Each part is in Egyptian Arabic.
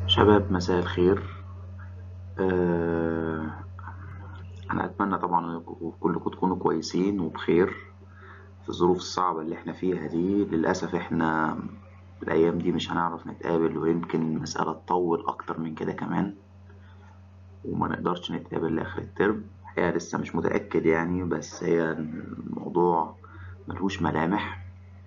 شباب مساء الخير آه، أنا أتمنى طبعا إنكم كلكم تكونوا كويسين وبخير في الظروف الصعبة اللي احنا فيها دي للأسف احنا الأيام دي مش هنعرف نتقابل ويمكن المسألة تطول أكتر من كده كمان وما نقدرش نتقابل لآخر الترم الحقيقة لسه مش متأكد يعني بس هي الموضوع ملهوش ملامح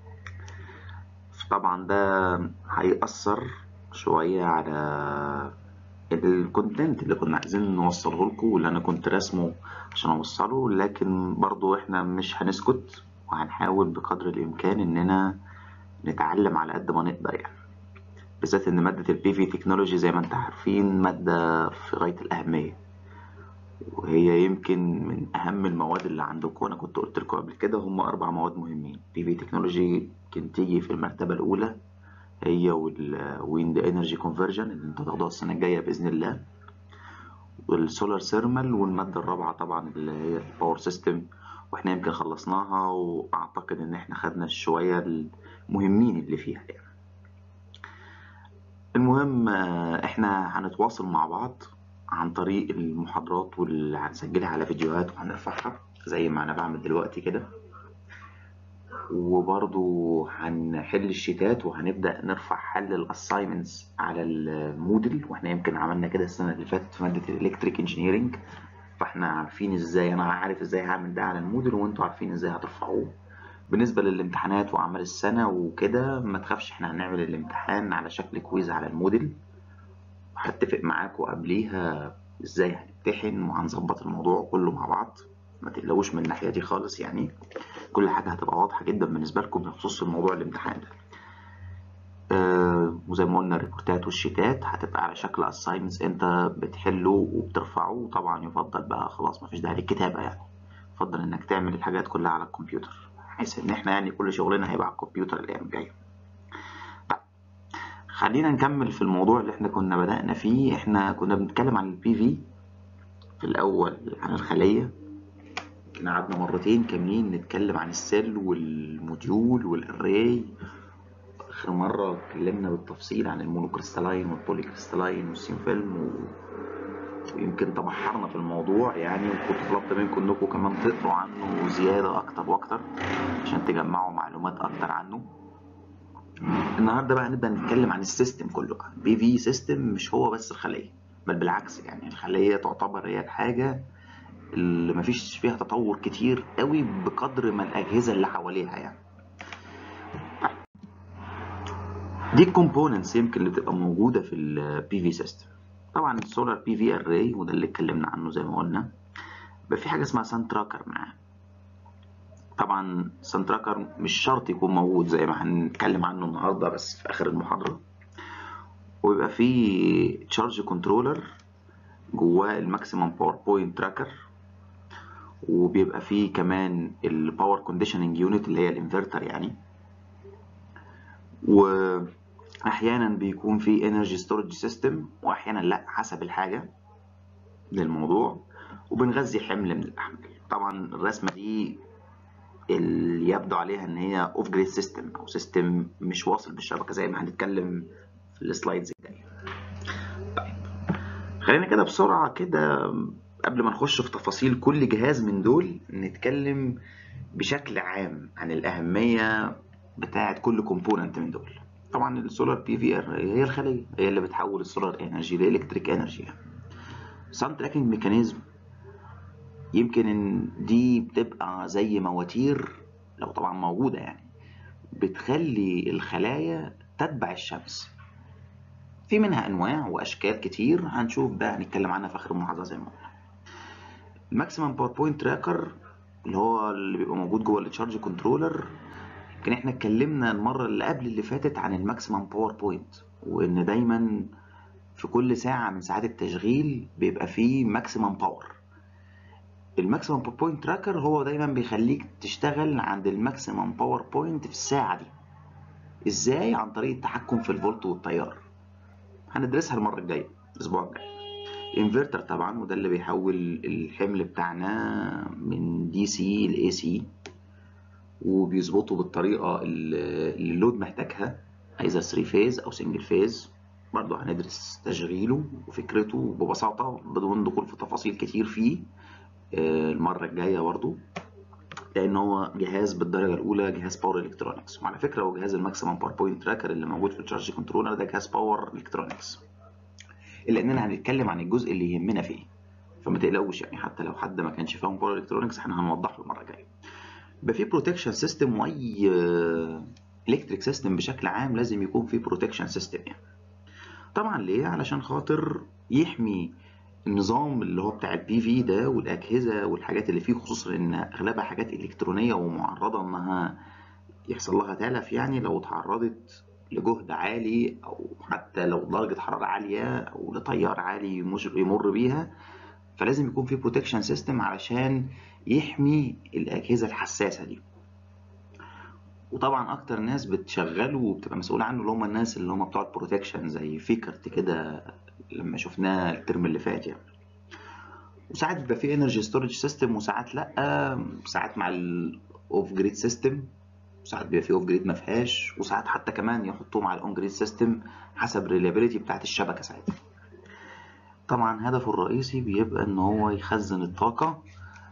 طبعا ده هيأثر شوية على الكونتنت اللي كنا عايزين نوصله لكم واللي انا كنت راسمه عشان اوصله لكن برضو احنا مش هنسكت وهنحاول بقدر الامكان اننا نتعلم على قد ما نقدر يعني بالذات ان مادة البي في تكنولوجي زي ما انت عارفين مادة في غاية الاهمية وهي يمكن من اهم المواد اللي عندكم انا كنت قلت لكم قبل كده هم اربع مواد مهمين بي في تكنولوجي يمكن تيجي في المرتبة الاولى هي والويند انرجي كونفرجن اللي انتوا هتاخدوها السنه الجايه باذن الله والسولار ثيرمال والماده الرابعه طبعا اللي هي الباور سيستم واحنا يمكن خلصناها واعتقد ان احنا خدنا شويه المهمين اللي فيها يعني المهم احنا هنتواصل مع بعض عن طريق المحاضرات واللي هنسجلها على فيديوهات وهنرفعها زي ما انا بعمل دلوقتي كده وبرضو هنحل الشيتات وهنبدأ نرفع حل الاساينمنتس على الموديل واحنا يمكن عملنا كده السنة اللي فاتت في مادة الالكتريك انجينيرنج فاحنا عارفين ازاي انا عارف ازاي هعمل ده على الموديل وانتوا عارفين ازاي هترفعوه بالنسبة للامتحانات وأعمال السنة وكده ما تخافش احنا هنعمل الامتحان على شكل كويز على الموديل هتفق معاكم قبليها ازاي هنمتحن وهنظبط الموضوع كله مع بعض ما تقلقوش من الناحية دي خالص يعني كل حاجة هتبقى واضحة جدا بالنسبة لكم بخصوص الموضوع الامتحان ده آه وزي ما قلنا الريبورتات والشيتات هتبقى على شكل assignments انت بتحله وبترفعه وطبعا يفضل بقى خلاص مفيش داعي للكتابة يعني يفضل انك تعمل الحاجات كلها على الكمبيوتر بحيث ان احنا يعني كل شغلنا هيبقى على الكمبيوتر الايام الجاية طيب خلينا نكمل في الموضوع اللي احنا كنا بدأنا فيه احنا كنا بنتكلم عن البي في في الاول عن الخلية يمكن قعدنا مرتين كاملين نتكلم عن السيل والموديول والاري اخر مره اتكلمنا بالتفصيل عن المونوكريستالاين والبوليكريستالاين والسين فيلم و... ويمكن تبحرنا في الموضوع يعني وكنت طلبت منكم انكم كمان تقروا عنه زياده اكتر واكتر عشان تجمعوا معلومات اكتر عنه النهارده بقى نبدا نتكلم عن السيستم كله بي في سيستم مش هو بس الخليه بل بالعكس يعني الخليه تعتبر هي الحاجه اللي مفيش فيها تطور كتير قوي بقدر ما الأجهزة اللي حواليها يعني دي الكومبوننتس يمكن اللي تبقى موجودة في البي في سيستم طبعا السولار بي في اري وده اللي اتكلمنا عنه زي ما قلنا يبقى في حاجة اسمها سان تراكر معاه طبعا سان تراكر مش شرط يكون موجود زي ما هنتكلم عنه النهارده بس في اخر المحاضرة ويبقى في تشارج كنترولر جواه الماكسيمم باور بوينت تراكر وبيبقى فيه كمان الباور كونديشننج يونت اللي هي الانفرتر يعني واحيانا بيكون في انرجي ستورج سيستم واحيانا لا حسب الحاجه للموضوع وبنغذي حمل من الاحمال طبعا الرسمه دي اللي يبدو عليها ان هي اوف جريد سيستم او سيستم مش واصل بالشبكه زي ما هنتكلم في السلايدز الجايه طيب خلينا كده بسرعه كده قبل ما نخش في تفاصيل كل جهاز من دول نتكلم بشكل عام عن الأهمية بتاعة كل كومبوننت من دول طبعا السولار بي في ار هي الخلية هي اللي بتحول السولار انرجي لإلكتريك انرجي سان تراكنج ميكانيزم يمكن ان دي بتبقى زي مواتير لو طبعا موجودة يعني بتخلي الخلايا تتبع الشمس في منها انواع واشكال كتير هنشوف ده هنتكلم عنها في اخر المحاضره زي ما قلنا الماكسيمم باور بوينت تراكر اللي هو اللي بيبقى موجود جوه التشارج كنترولر يمكن احنا اتكلمنا المره اللي قبل اللي فاتت عن الماكسيمم باور بوينت وان دايما في كل ساعه من ساعات التشغيل بيبقى فيه ماكسيمم باور الماكسيمم باور بوينت تراكر هو دايما بيخليك تشتغل عند الماكسيمم باور بوينت في الساعه دي ازاي عن طريق التحكم في الفولت والتيار هندرسها المره الجايه الاسبوع الجاي انفرتر طبعا وده اللي بيحول الحمل بتاعنا من دي سي لاي سي وبيظبطه بالطريقه اللي اللود محتاجها عايزها 3 فيز او سنجل فيز برضو هندرس تشغيله وفكرته ببساطة بدون دخول في تفاصيل كتير فيه آه، المرة الجاية برضو لأن هو جهاز بالدرجة الأولى جهاز باور إلكترونكس وعلى فكرة هو جهاز الماكسيمم باور بوينت تراكر اللي موجود في التشارج كنترولر ده جهاز باور إلكترونكس إلا إننا هنتكلم عن الجزء اللي يهمنا فيه فما تقلقوش يعني حتى لو حد ما كانش فاهم باور إلكترونكس احنا هنوضح له المرة الجاية يبقى في بروتكشن سيستم واي الكتريك سيستم بشكل عام لازم يكون في بروتكشن سيستم يعني طبعا ليه علشان خاطر يحمي النظام اللي هو بتاع البي في ده والاجهزه والحاجات اللي فيه خصوصا ان اغلبها حاجات الكترونيه ومعرضه انها يحصل لها تلف يعني لو اتعرضت لجهد عالي او حتى لو درجه حراره عاليه او لتيار عالي يمر بيها فلازم يكون في بروتكشن سيستم علشان يحمي الاجهزه الحساسه دي وطبعا اكتر ناس بتشغله وبتبقى مسؤوله عنه اللي هم الناس اللي هم بتوع البروتكشن زي فيكرت كده لما شفناه الترم اللي فات يعني وساعات بيبقى في انرجي ستورج سيستم وساعات لا ساعات مع الاوف جريد سيستم وساعات بيبقى في اوف جريد ما فيهاش وساعات حتى كمان يحطوه مع الاون جريد سيستم حسب الريلابيلتي بتاعت الشبكه ساعتها طبعا هدفه الرئيسي بيبقى ان هو يخزن الطاقه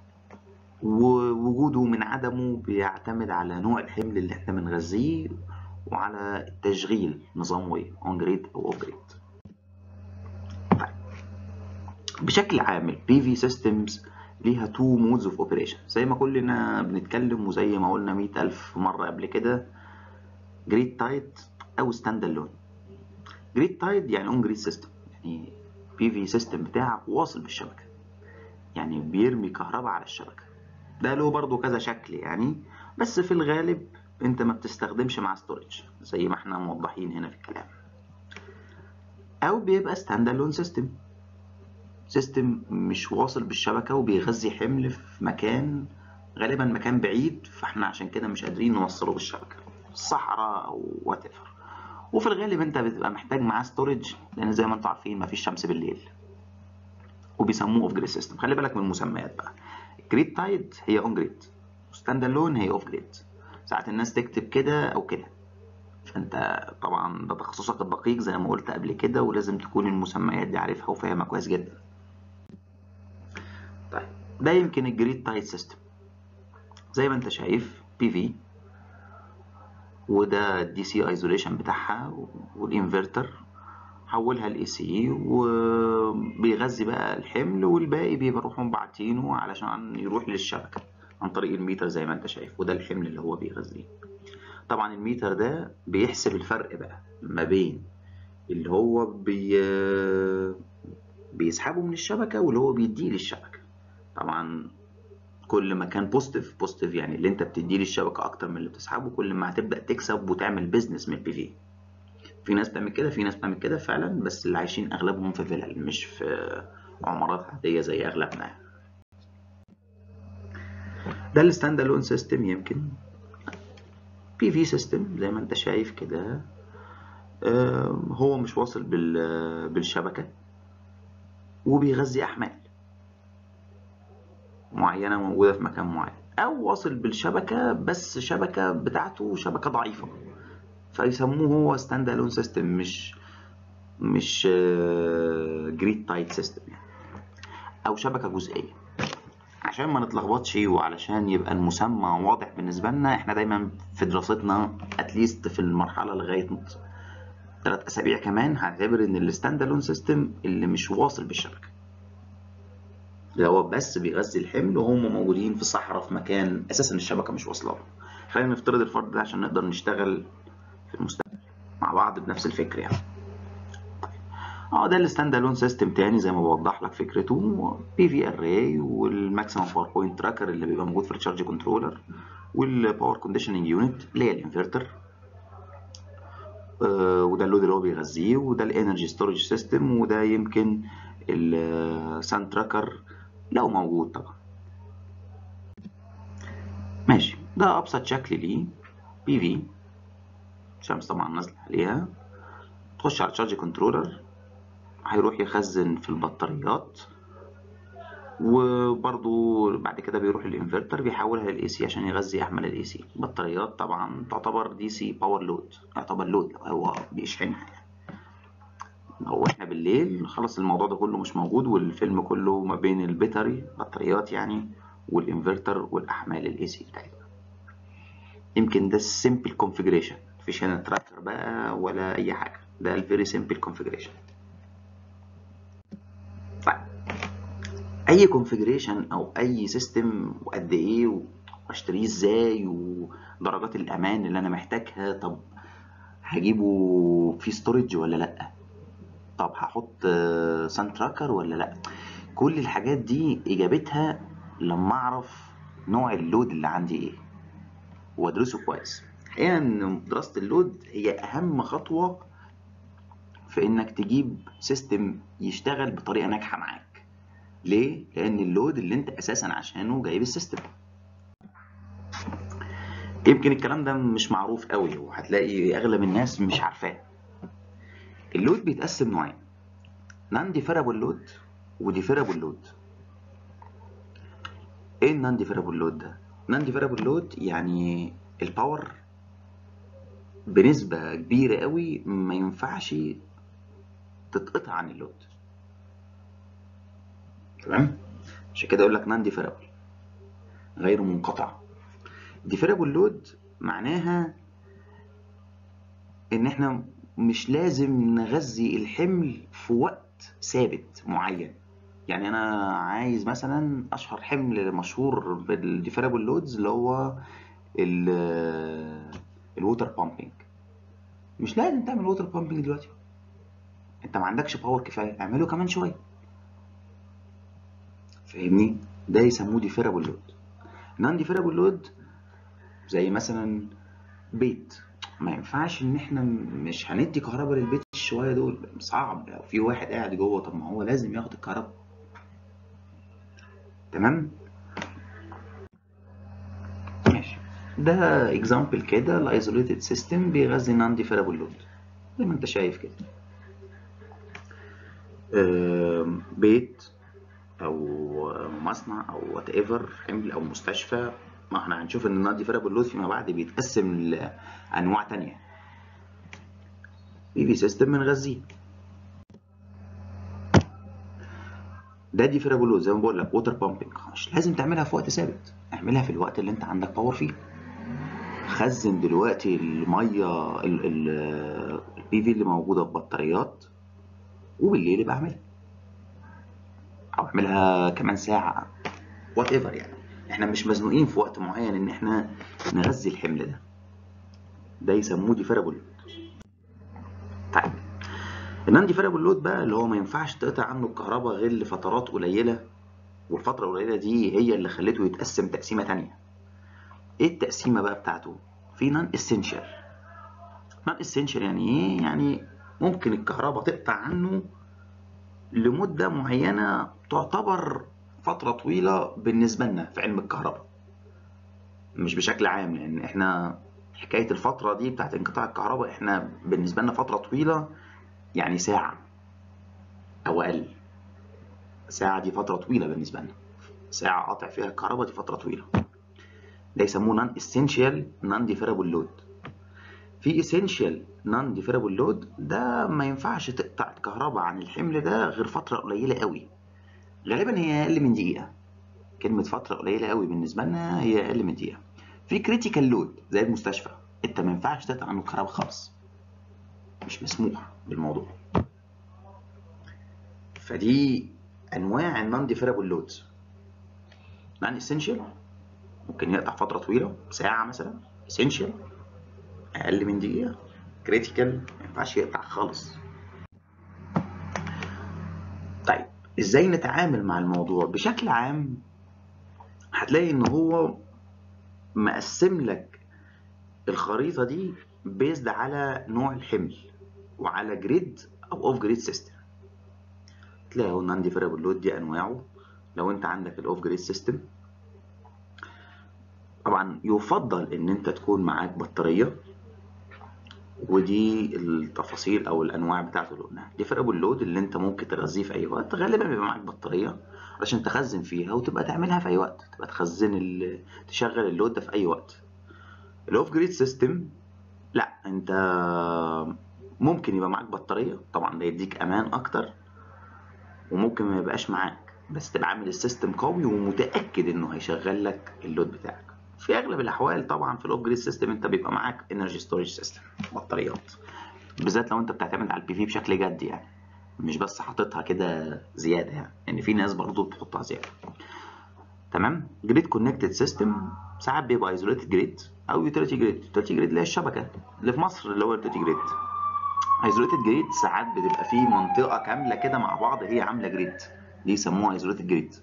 ووجوده من عدمه بيعتمد على نوع الحمل اللي احنا بنغذيه وعلى تشغيل نظام وي اون جريد او اوف جريد بشكل عام البي في سيستمز ليها تو مودز اوف اوبريشن زي ما كلنا بنتكلم وزي ما قلنا مئة ألف مرة قبل كده جريد تايد أو ستاند الون جريد تايد يعني اون جريد سيستم يعني بي في سيستم بتاعك واصل بالشبكة يعني بيرمي كهرباء على الشبكة ده له برضو كذا شكل يعني بس في الغالب انت ما بتستخدمش مع ستورج زي ما احنا موضحين هنا في الكلام او بيبقى ستاند الون سيستم سيستم مش واصل بالشبكة وبيغذي حمل في مكان غالبا مكان بعيد فاحنا عشان كده مش قادرين نوصله بالشبكة الصحراء او وات وفي الغالب انت بتبقى محتاج معاه ستورج لان زي ما انتم عارفين مفيش شمس بالليل وبيسموه اوف جريد سيستم خلي بالك من المسميات بقى جريد تايد هي اون جريد ستاند الون هي اوف جريد ساعات الناس تكتب كده او كده فانت طبعا ده تخصصك الدقيق زي ما قلت قبل كده ولازم تكون المسميات دي عارفها وفاهمها كويس جدا طيب ده يمكن الجريد تايد سيستم زي ما انت شايف بي في وده الدي سي ايزوليشن بتاعها والانفرتر حولها لاي سي وبيغذي بقى الحمل والباقي بيروحوا باعتينه علشان يروح للشبكه عن طريق الميتر زي ما انت شايف وده الحمل اللي هو بيغذيه طبعا الميتر ده بيحسب الفرق بقى ما بين اللي هو بي بيسحبه من الشبكه واللي هو بيديه للشبكه طبعا كل ما كان بوزيتيف بوزيتيف يعني اللي انت بتديه للشبكه اكتر من اللي بتسحبه كل ما هتبدا تكسب وتعمل بيزنس من البي في في ناس بتعمل كده في ناس بتعمل كده فعلا بس اللي عايشين اغلبهم في فيلل مش في عمارات عاديه زي اغلبنا ده الستاند الون سيستم يمكن بي في سيستم زي ما انت شايف كده هو مش واصل بالشبكه وبيغذي احمال معينه موجوده في مكان معين او واصل بالشبكه بس شبكه بتاعته شبكه ضعيفه فيسموه هو ستاند الون سيستم مش مش جريد تايد سيستم يعني او شبكه جزئيه عشان ما نتلخبطش وعلشان يبقى المسمى واضح بالنسبه لنا احنا دايما في دراستنا اتليست في المرحله لغايه ثلاث اسابيع كمان هنعتبر ان الستاند الون سيستم اللي مش واصل بالشبكه اللي هو بس بيغذي الحمل وهم موجودين في صحراء في مكان اساسا الشبكه مش واصله له خلينا نفترض الفرض ده عشان نقدر نشتغل في المستقبل مع بعض بنفس الفكر يعني اه ده الستاند الون سيستم تاني زي ما بوضح لك فكرته بي في اري والماكسيمم باور بوينت تراكر اللي بيبقى موجود في التشارج كنترولر والباور كونديشننج يونت اللي هي الانفرتر آه وده اللود اللي هو بيغذيه وده الانرجي ستورج سيستم وده يمكن السان تراكر لو موجود طبعا ماشي ده ابسط شكل ليه بي في شمس طبعا نازله عليها تخش على تشارج كنترولر هيروح يخزن في البطاريات وبرضو بعد كده بيروح الانفرتر بيحولها للاي سي عشان يغذي احمال الاي سي البطاريات طبعا تعتبر دي سي باور لود يعتبر لود هو بيشحنها يعني او احنا بالليل خلاص الموضوع ده كله مش موجود والفيلم كله ما بين البطاري بطاريات يعني والانفرتر والاحمال الاي سي بتاعتنا يمكن ده السيمبل كونفيجريشن مفيش هنا تراكر بقى ولا اي حاجه ده الفيري سيمبل كونفيجريشن طيب اي كونفيجريشن او اي سيستم وقد ايه واشتريه ازاي ودرجات الامان اللي انا محتاجها طب هجيبه في ستورج ولا لا طب هحط سان تراكر ولا لا كل الحاجات دي اجابتها لما اعرف نوع اللود اللي عندي ايه وادرسه كويس الحقيقه ان دراسه اللود هي اهم خطوه في انك تجيب سيستم يشتغل بطريقه ناجحه معاك ليه لان اللود اللي انت اساسا عشانه جايب السيستم يمكن الكلام ده مش معروف قوي وهتلاقي اغلب الناس مش عارفاه اللود بيتقسم نوعين نان ديفيرابل لود وديفيرابل لود ايه النان ديفيرابل لود ده نان ديفيرابل لود يعني الباور بنسبة كبيرة قوي ما ينفعش تتقطع عن اللود تمام عشان كده اقول لك نان ديفيرابل غير منقطع ديفيرابل لود معناها ان احنا مش لازم نغذي الحمل في وقت ثابت معين يعني انا عايز مثلا اشهر حمل مشهور بالديفيرابل لودز اللي هو الووتر بامبنج مش لازم تعمل ووتر بامبنج دلوقتي انت ما عندكش باور كفايه اعمله كمان شويه فاهمني ده يسموه ديفيرابل لود نون ديفيرابل لود زي مثلا بيت ما ينفعش ان احنا مش هندي كهرباء للبيت الشويه دول صعب لو في واحد قاعد جوه طب ما هو لازم ياخد الكهرباء تمام ماشي ده اكزامبل كده الايزوليتد سيستم بيغذي نون ديفيرابل لود زي ما انت شايف كده بيت او مصنع او وات ايفر حمل او مستشفى ما احنا هنشوف ان النون ديفيرابل لود فيما بعد بيتقسم لانواع تانية بي في سيستم بنغذيه ده ديفيرابل لود زي ما بقول لك ووتر بامبنج مش لازم تعملها في وقت ثابت اعملها في الوقت اللي انت عندك باور فيه خزن دلوقتي الميه البي في اللي موجوده في بطاريات وبالليل يبقى اعملها او اعملها كمان ساعه وات ايفر يعني احنا مش مزنوقين في وقت معين ان احنا نغذي الحمل ده ده يسموه ديفيرابل لود طيب النون ديفيرابل لود بقى اللي هو ما ينفعش تقطع عنه الكهرباء غير لفترات قليله والفتره القليله دي هي اللي خلته يتقسم تقسيمه تانية ايه التقسيمه بقى بتاعته في نون اسينشال نون اسينشال يعني ايه يعني ممكن الكهرباء تقطع عنه لمده معينه تعتبر فترة طويلة بالنسبة لنا في علم الكهرباء مش بشكل عام لأن إحنا حكاية الفترة دي بتاعت انقطاع الكهرباء إحنا بالنسبة لنا فترة طويلة يعني ساعة أو أقل ساعة دي فترة طويلة بالنسبة لنا ساعة قاطع فيها الكهرباء دي فترة طويلة ده يسموه non essential non deferrable load في essential non deferrable load ده ما ينفعش تقطع الكهرباء عن الحمل ده غير فترة قليلة قوي غالبا هي اقل من دقيقه كلمه فتره قليله قوي بالنسبه لنا هي اقل من دقيقه في كريتيكال لود زي المستشفى انت ما ينفعش تقطع عنه الكهرباء خالص مش مسموح بالموضوع فدي انواع النون ديفيرابل لودز نون اسينشال ممكن يقطع فتره طويله ساعه مثلا اسينشال اقل من دقيقه كريتيكال ما ينفعش يقطع خالص طيب ازاي نتعامل مع الموضوع بشكل عام هتلاقي ان هو مقسم لك الخريطة دي بيزد على نوع الحمل وعلى جريد او اوف جريد سيستم تلاقي اهو النون ديفيرابل لود دي انواعه لو انت عندك الاوف جريد سيستم طبعا يفضل ان انت تكون معاك بطارية ودي التفاصيل او الانواع بتاعته اللي قلناها ديفيرابل لود اللي انت ممكن تغذيه في اي وقت غالبا بيبقى معاك بطاريه عشان تخزن فيها وتبقى تعملها في اي وقت تبقى تخزن ال... تشغل اللود ده في اي وقت الاوف جريد سيستم لا انت ممكن يبقى معاك بطاريه طبعا ده يديك امان اكتر وممكن ما يبقاش معاك بس تبقى عامل السيستم قوي ومتاكد انه هيشغل لك اللود بتاعك في اغلب الاحوال طبعا في الابجريد سيستم انت بيبقى معاك انرجي ستورج سيستم بطاريات بالذات لو انت بتعتمد على البي في بشكل جدي يعني مش بس حاططها كده زياده يعني ان يعني في ناس برضو بتحطها زياده تمام جريد كونكتد سيستم ساعات بيبقى ايزوليتد جريد او يوتيليتي جريد يوتيليتي جريد اللي هي الشبكه اللي في مصر اللي هو يوتيليتي جريد ايزوليتد جريد ساعات بتبقى في منطقه كامله كده مع بعض هي عامله جريد دي يسموها ايزوليتد جريد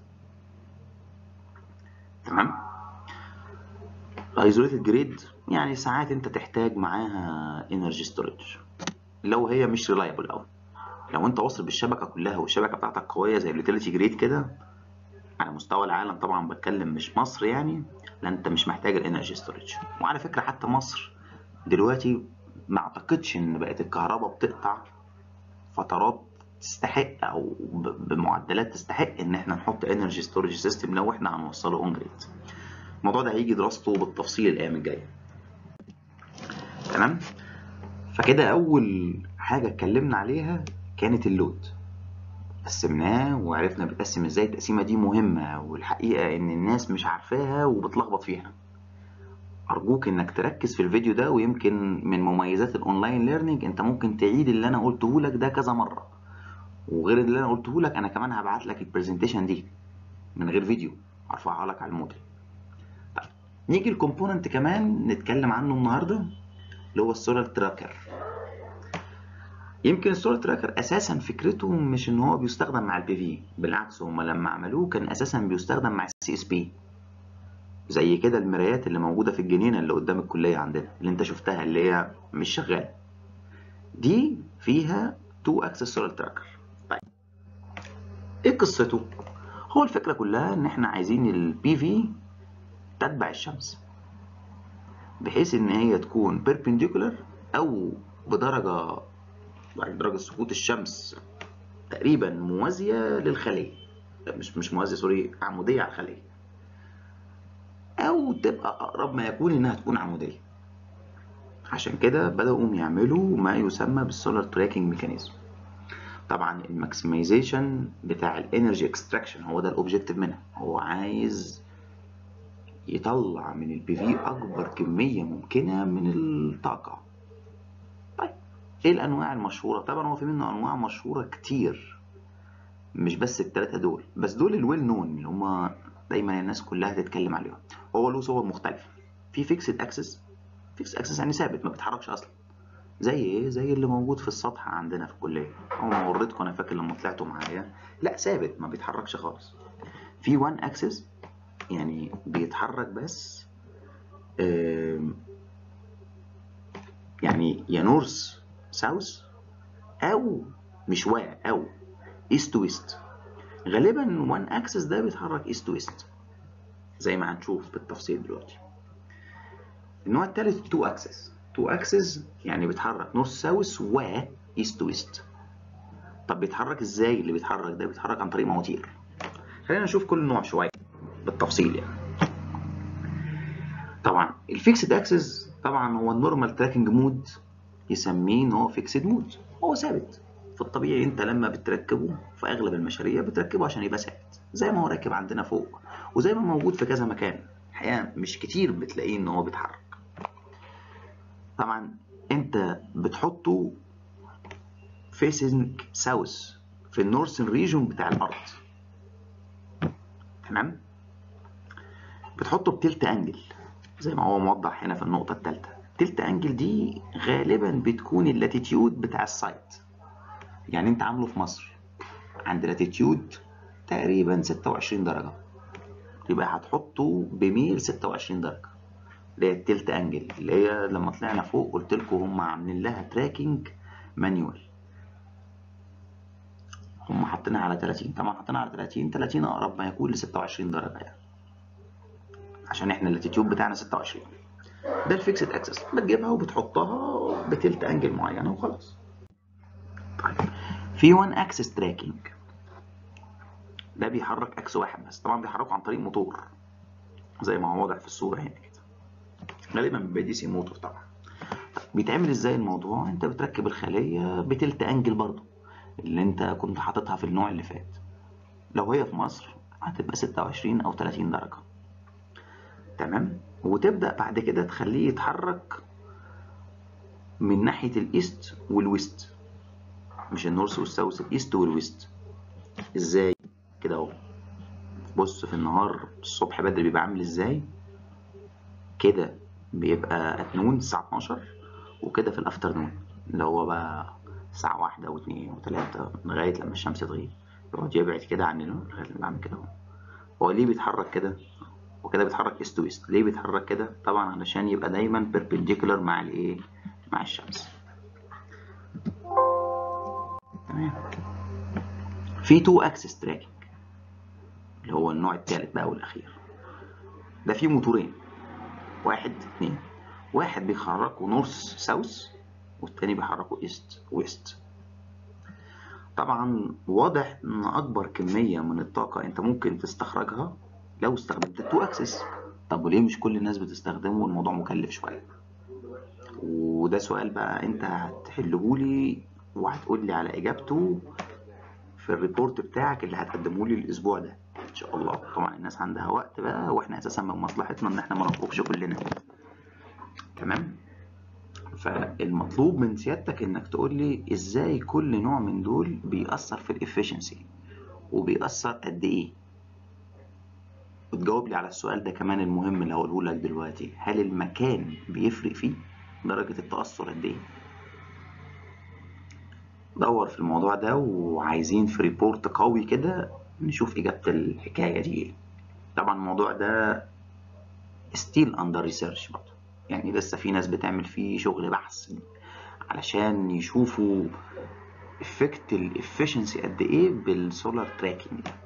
تمام الايزوليتد جريد يعني ساعات انت تحتاج معاها انرجي ستورج لو هي مش ريلايبل قوي لو انت واصل بالشبكه كلها والشبكه بتاعتك قويه زي اليوتيليتي جريد كده على مستوى العالم طبعا بتكلم مش مصر يعني لا انت مش محتاج الانرجي ستورج وعلى فكره حتى مصر دلوقتي ما اعتقدش ان بقت الكهرباء بتقطع فترات تستحق او بمعدلات تستحق ان احنا نحط انرجي ستورج سيستم لو احنا هنوصله اون جريد الموضوع ده هيجي دراسته بالتفصيل الايام الجايه تمام فكده اول حاجه اتكلمنا عليها كانت اللود قسمناه وعرفنا بتقسم ازاي التقسيمه دي مهمه والحقيقه ان الناس مش عارفاها وبتلخبط فيها ارجوك انك تركز في الفيديو ده ويمكن من مميزات الاونلاين ليرنينج انت ممكن تعيد اللي انا قلته لك ده كذا مره وغير اللي انا قلته لك انا كمان هبعت لك البرزنتيشن دي من غير فيديو هرفعها لك على الموديل طيب نيجي الكومبوننت كمان نتكلم عنه النهارده اللي هو السولار تراكر يمكن السولار تراكر اساسا فكرته مش ان هو بيستخدم مع البي في بالعكس هما لما عملوه كان اساسا بيستخدم مع السي اس بي زي كده المرايات اللي موجوده في الجنينه اللي قدام الكليه عندنا اللي انت شفتها اللي هي مش شغاله دي فيها تو اكسس سولار تراكر طيب ايه قصته هو الفكره كلها ان احنا عايزين البي في تتبع الشمس بحيث ان هي تكون بيربنديكولار او بدرجه درجه سقوط الشمس تقريبا موازيه للخليه مش مش موازيه سوري عموديه على الخليه او تبقى اقرب ما يكون انها تكون عموديه عشان كده بداوا يعملوا ما يسمى بالسولار تراكنج ميكانيزم طبعا الماكسمايزيشن بتاع الانرجي اكستراكشن هو ده الاوبجيكتيف منها هو عايز يطلع من البي في اكبر كميه ممكنه من الطاقه طيب ايه الانواع المشهوره طبعا هو في منه انواع مشهوره كتير مش بس الثلاثه دول بس دول الويل نون اللي هم دايما الناس كلها تتكلم عليهم هو له صور مختلفه في فيكسد اكسس فيكس اكسس يعني ثابت ما بيتحركش اصلا زي ايه زي اللي موجود في السطح عندنا في الكليه اول ما وريتكم انا فاكر لما طلعتوا معايا لا ثابت ما بيتحركش خالص في وان اكسس يعني بيتحرك بس يعني يا نورث ساوث او مش واقع او ايست تو ويست غالبا وان اكسس ده بيتحرك ايست تو ويست زي ما هنشوف بالتفصيل دلوقتي النوع الثالث تو اكسس تو اكسس يعني بيتحرك نورث ساوث و ايست تو ويست طب بيتحرك ازاي اللي بيتحرك ده بيتحرك عن طريق مواتير خلينا نشوف كل نوع شويه بالتفصيل يعني طبعا الفيكسد اكسس طبعا هو النورمال تراكنج مود يسميه ان هو فيكسد مود هو ثابت في الطبيعي انت لما بتركبه في اغلب المشاريع بتركبه عشان يبقى ثابت زي ما هو راكب عندنا فوق وزي ما موجود في كذا مكان الحقيقه مش كتير بتلاقيه ان هو بيتحرك طبعا انت بتحطه فيسنج ساوث في النورثن ريجون بتاع الارض تمام بتحطه بتلت انجل زي ما هو موضح هنا في النقطه الثالثه تلت انجل دي غالبا بتكون اللاتيتيود بتاع السايت يعني انت عامله في مصر عند لاتيتيود تقريبا 26 درجه يبقى هتحطه بميل 26 درجه اللي هي التلت انجل اللي هي لما طلعنا فوق قلت لكم هم عاملين لها تراكنج مانيوال هم حاطينها على 30 طبعا حاطينها على 30 30 اقرب ما يكون ل 26 درجه يعني عشان احنا اللاتيتيود بتاعنا 26 ده الفيكسد اكسس بتجيبها وبتحطها بتلت انجل معينه وخلاص طيب في وان اكسس تراكنج ده بيحرك اكس واحد بس طبعا بيحركه عن طريق موتور زي ما هو واضح في الصوره هنا كده غالبا بيبقى دي سي موتور طبعا بيتعمل ازاي الموضوع انت بتركب الخليه بتلت انجل برضو اللي انت كنت حاططها في النوع اللي فات لو هي في مصر هتبقى 26 او 30 درجه تمام وتبدا بعد كده تخليه يتحرك من ناحيه الايست والويست مش النورث والساوث الايست والويست ازاي كده اهو بص في النهار الصبح بدري بيبقى عامل ازاي كده بيبقى نون الساعة 12 وكده في الافترنون اللي هو بقى الساعة واحدة واثنين وثلاثة لغاية لما الشمس تغيب يقعد يبعد كده عن النور لغاية لما بعمل كده اهو هو ليه بيتحرك كده وكده بيتحرك ايست ويست ليه بيتحرك كده طبعا علشان يبقى دايما بيربنديكولار مع الايه مع الشمس تمام في تو اكسس تراكنج اللي هو النوع الثالث بقى والاخير ده فيه موتورين واحد اتنين واحد بيحركوا نورث ساوث والتاني بيحركوا ايست ويست طبعا واضح ان اكبر كمية من الطاقة انت ممكن تستخرجها لو استخدمت التو اكسس طب وليه مش كل الناس بتستخدمه والموضوع مكلف شوية وده سؤال بقى انت هتحلهولي وهتقولي على اجابته في الريبورت بتاعك اللي هتقدمه لي الاسبوع ده ان شاء الله طبعا الناس عندها وقت بقى واحنا اساسا من مصلحتنا ان احنا ما نطبخش كلنا تمام فالمطلوب من سيادتك انك تقول لي ازاي كل نوع من دول بيأثر في الافشنسي وبيأثر قد ايه وتجاوب لي على السؤال ده كمان المهم اللي هقوله لك دلوقتي هل المكان بيفرق فيه درجة التأثر قد ايه دور في الموضوع ده وعايزين في ريبورت قوي كده نشوف إجابة الحكاية دي إيه طبعا الموضوع ده ستيل أندر ريسيرش برضه يعني لسه في ناس بتعمل فيه شغل بحث علشان يشوفوا افكت الافشنسي قد ايه بالسولار تراكنج ده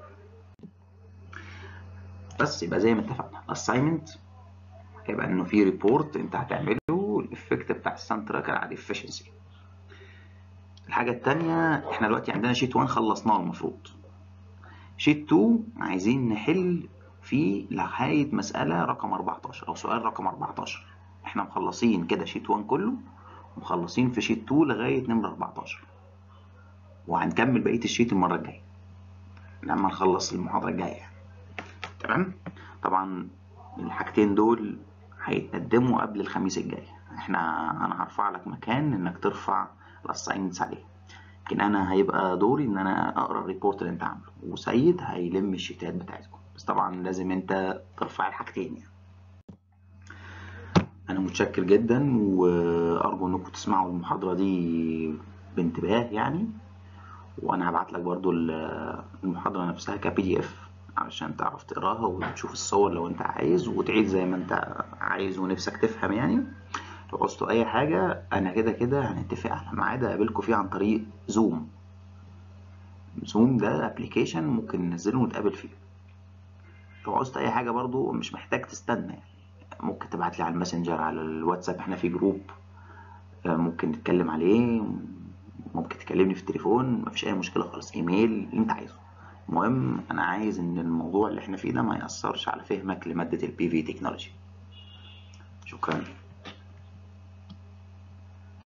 بس يبقى زي ما اتفقنا الاساينمنت هيبقى انه في ريبورت انت هتعمله الافكت بتاع السان تراكر على الافشنسي الحاجة التانية احنا دلوقتي عندنا شيت 1 خلصناه المفروض شيت 2 عايزين نحل فيه لغاية مسألة رقم 14 أو سؤال رقم 14 احنا مخلصين كده شيت 1 كله ومخلصين في شيت 2 لغاية نمرة 14 وهنكمل بقية الشيت المرة الجاية لما نخلص المحاضرة الجاية تمام طبعا الحاجتين دول هيتقدموا قبل الخميس الجاي احنا انا هرفع لك مكان انك ترفع الاساينمنتس عليه لكن انا هيبقى دوري ان انا اقرا الريبورت اللي انت عامله وسيد هيلم الشيتات بتاعتكم بس طبعا لازم انت ترفع الحاجتين يعني انا متشكر جدا وارجو انكم تسمعوا المحاضره دي بانتباه يعني وانا هبعت لك برضو المحاضره نفسها كبي دي اف علشان تعرف تقراها وتشوف الصور لو انت عايز وتعيد زي ما انت عايز ونفسك تفهم يعني لو عوزتوا اي حاجه انا كده كده هنتفق على ميعاد اقابلكم فيه عن طريق زوم زوم ده ابلكيشن ممكن ننزله ونتقابل فيه لو عوزت اي حاجه برضو مش محتاج تستنى يعني ممكن تبعت لي على الماسنجر على الواتساب احنا في جروب ممكن نتكلم عليه ممكن تكلمني في التليفون مفيش اي مشكله خالص ايميل اللي انت عايزه المهم انا عايز ان الموضوع اللي احنا فيه ده ما ياثرش على فهمك لماده البي في تكنولوجي شكرا